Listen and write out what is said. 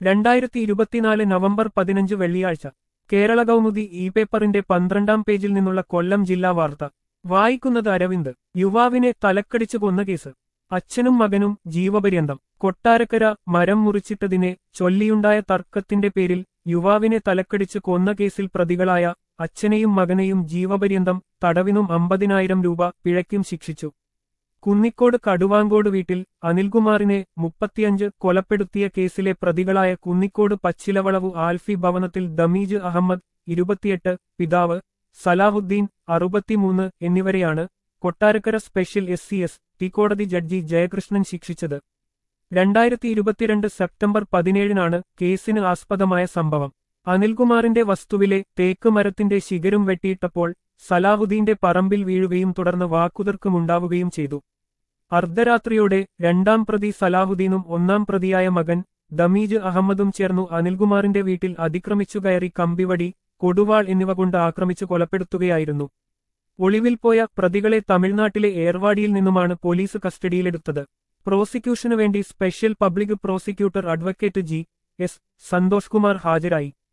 രണ്ടായിരത്തി ഇരുപത്തിനാല് നവംബർ പതിനഞ്ച് വെള്ളിയാഴ്ച കേരള കൗമുദി ഇ പേപ്പറിന്റെ പന്ത്രണ്ടാം പേജിൽ നിന്നുള്ള കൊല്ലം ജില്ലാ വാർത്ത വായിക്കുന്നത് അരവിന്ദ് യുവാവിനെ തലക്കടിച്ചു കൊന്ന കേസ് അച്ഛനും മകനും ജീവപര്യന്തം കൊട്ടാരക്കര മരം മുറിച്ചിട്ടതിനെ ചൊല്ലിയുണ്ടായ തർക്കത്തിന്റെ പേരിൽ യുവാവിനെ തലക്കടിച്ച് കൊന്ന കേസിൽ പ്രതികളായ അച്ഛനെയും മകനെയും ജീവപര്യന്തം തടവിനും അമ്പതിനായിരം രൂപ പിഴയ്ക്കും ശിക്ഷിച്ചു കുന്നിക്കോട് കടുവാങ്കോട് വീട്ടിൽ അനിൽകുമാറിനെ മുപ്പത്തിയഞ്ച് കൊലപ്പെടുത്തിയ കേസിലെ പ്രതികളായ കുന്നിക്കോട് പച്ചിലവളവു ആൽഫി ഭവനത്തിൽ ദമീജ് അഹമ്മദ് ഇരുപത്തിയെട്ട് പിതാവ് സലാഹുദ്ദീൻ അറുപത്തിമൂന്ന് എന്നിവരെയാണ് Kottarakkara special S C S T കോടതി ജഡ്ജി ജയകൃഷ്ണൻ ശിക്ഷിച്ചത് രണ്ടായിരത്തി ഇരുപത്തിരണ്ട് സെപ്റ്റംബർ പതിനേഴിനാണ് കേസിന് ആസ്പദമായ സംഭവം അനിൽകുമാറിന്റെ വസ്തുവിലെ തേക്ക് മരത്തിന്റെ ശിഖരം വെട്ടിയിട്ടപ്പോൾ സലാഹുദ്ദീന്റെ പറമ്പിൽ വീഴുകയും തുടർന്ന് വാക്കുതർക്കമുണ്ടാവുകയും ചെയ്തു അർദ്ധരാത്രിയോടെ രണ്ടാം പ്രതി സലാഹുദ്ദീനും ഒന്നാം പ്രതിയായ മകൻ ദമീജ് അഹമ്മദും ചേർന്നു അനിൽകുമാറിന്റെ വീട്ടിൽ അതിക്രമിച്ചു കയറി കമ്പിവടി കൊടുവാൾ എന്നിവ കൊണ്ട് ആക്രമിച്ചു കൊലപ്പെടുത്തുകയായിരുന്നു ഒളിവിൽ പോയ പ്രതികളെ തമിഴ്നാട്ടിലെ ഏർവാടിയിൽ നിന്നുമാണ് പോലീസ് കസ്റ്റഡിയിലെടുത്തത് പ്രോസിക്യൂഷനു വേണ്ടി special public prosecutor advocate G S Santhosh Kumar ഹാജരായി